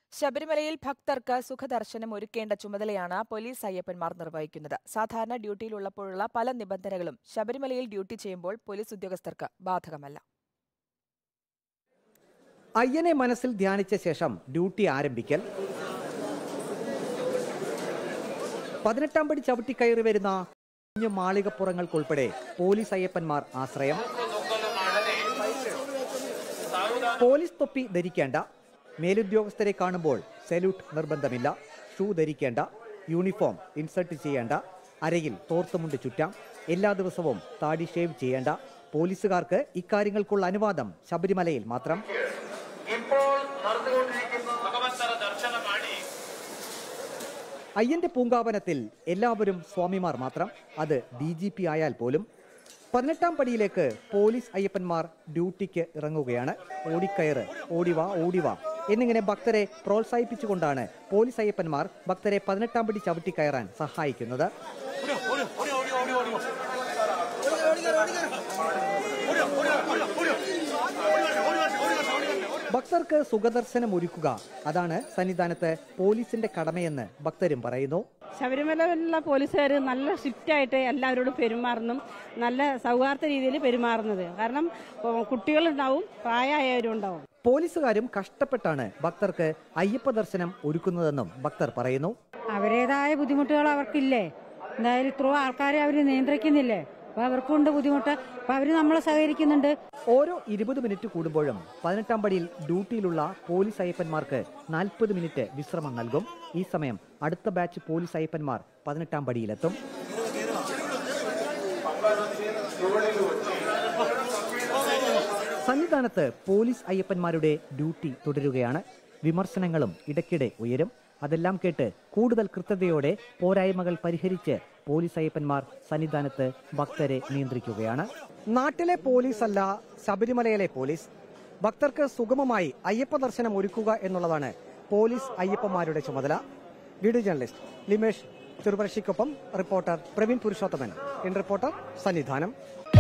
ശബരിമലയിൽ ഭക്തർക്ക് സുഖദർശനം ഒരുക്കേണ്ട ചുമതലയാണ് പോലീസ് അയ്യപ്പന്മാർ നിർവഹിക്കുന്നത് സാധാരണ ഡ്യൂട്ടിയിലുള്ളപ്പോഴുള്ള പല നിബന്ധനകളും ശബരിമലയിൽ ഡ്യൂട്ടി ചെയ്യുമ്പോൾ പോലീസ് ഉദ്യോഗസ്ഥർക്ക് ബാധകമല്ല അയ്യനെ മനസ്സിൽ ധ്യാനിച്ച ശേഷം ഡ്യൂട്ടി ആരംഭിക്കൽ പതിനെട്ടാം പടി ചവിട്ടി കയറി വരുന്ന കുഞ്ഞു മാളികപ്പുറങ്ങൾക്കുൾപ്പെടെ പോലീസ് അയ്യപ്പന്മാർ ആശ്രയം പോലീസ് തൊപ്പി ധരിക്കേണ്ട മേലുദ്യോഗസ്ഥരെ കാണുമ്പോൾ സല്യൂട്ട് നിർബന്ധമില്ല ഷൂ ധരിക്കേണ്ട യൂണിഫോം ഇൻസർട്ട് ചെയ്യേണ്ട അരയിൽ തോർത്തുമുണ്ട് ചുറ്റാം എല്ലാ ദിവസവും താടി ഷേവ് ചെയ്യേണ്ട പോലീസുകാർക്ക് ഇക്കാര്യങ്ങൾക്കുള്ള അനുവാദം ശബരിമലയിൽ മാത്രം അയ്യന്റെ പൂങ്കാവനത്തിൽ എല്ലാവരും സ്വാമിമാർ മാത്രം അത് ഡി ജി പി ആയാൽ പോലും പതിനെട്ടാം പടിയിലേക്ക് പോലീസ് അയ്യപ്പന്മാർ ഡ്യൂട്ടിക്ക് ഇറങ്ങുകയാണ് ഓടിക്കയറ് ഓടിവാ ഓടിവാ എന്നിങ്ങനെ ഭക്തരെ പ്രോത്സാഹിപ്പിച്ചുകൊണ്ടാണ് പോലീസ് അയ്യപ്പന്മാർ ഭക്തരെ പതിനെട്ടാം പടി ചവിട്ടി കയറാൻ സഹായിക്കുന്നത് ഭക്തർക്ക് സുഖദർശനം ഒരുക്കുക അതാണ് സന്നിധാനത്ത് പോലീസിന്റെ കടമയെന്ന് ഭക്തരും പറയുന്നു ശബരിമലയിലുള്ള പോലീസുകാർ നല്ല സ്ട്രിക്റ്റ് ആയിട്ട് എല്ലാവരോടും പെരുമാറുന്നു നല്ല സൗഹാർദ്ദ രീതിയിൽ പെരുമാറുന്നത് കാരണം ഉം, കുട്ടികളുണ്ടാവും പ്രായമായവരും ഉണ്ടാവും പോലീസുകാരും കഷ്ടപ്പെട്ടാണ് ഭക്തർക്ക് അയ്യപ്പ ദർശനം ഒരുക്കുന്നതെന്നും ഭക്തർ പറയുന്നു അവരുടേതായ ബുദ്ധിമുട്ടുകൾ അവർക്കില്ലേ എന്തായാലും ഇത്രയും ആൾക്കാരെ അവർ നിയന്ത്രിക്കുന്നില്ലേ അപ്പൊ അവർക്കുണ്ട് ബുദ്ധിമുട്ട് അപ്പൊ അവര് നമ്മളെ സഹകരിക്കുന്നുണ്ട് ഓരോ ഇരുപത് മിനിറ്റ് കൂടുമ്പോഴും പതിനെട്ടാം പടിയിൽ ഡ്യൂട്ടിയിലുള്ള പോലീസ് അയ്യപ്പന്മാർക്ക് നാൽപ്പത് മിനിറ്റ് വിശ്രമം നൽകും ഈ സമയം അടുത്ത ബാച്ച് പോലീസ് അയ്യപ്പന്മാർ പതിനെട്ടാം പടിയിലെത്തും സന്നിധാനത്ത് പോലീസ് അയ്യപ്പന്മാരുടെ ഡ്യൂട്ടി തുടരുകയാണ് വിമർശനങ്ങളും ഇടയ്ക്കിടെ ഉയരും അതെല്ലാം കേട്ട് കൂടുതൽ കൃത്യതയോടെ പോരായ്മകൾ പരിഹരിച്ച് പോലീസ് അയ്യപ്പന്മാർ സന്നിധാനത്ത് ഭക്തരെ നിയന്ത്രിക്കുകയാണ് നാട്ടിലെ പോലീസ് അല്ല ശബരിമലയിലെ പോലീസ് ഭക്തർക്ക് സുഗമമായി അയ്യപ്പ ദർശനം ഒരുക്കുക എന്നുള്ളതാണ് പോലീസ് അയ്യപ്പന്മാരുടെ ചുമതല വീഡിയോ ജേർണലിസ്റ്റ് ലിമേഷ് ചെറുപഴശ്ശിക്കൊപ്പം reporter Praveen Purushothaman in reporter Sannidhanam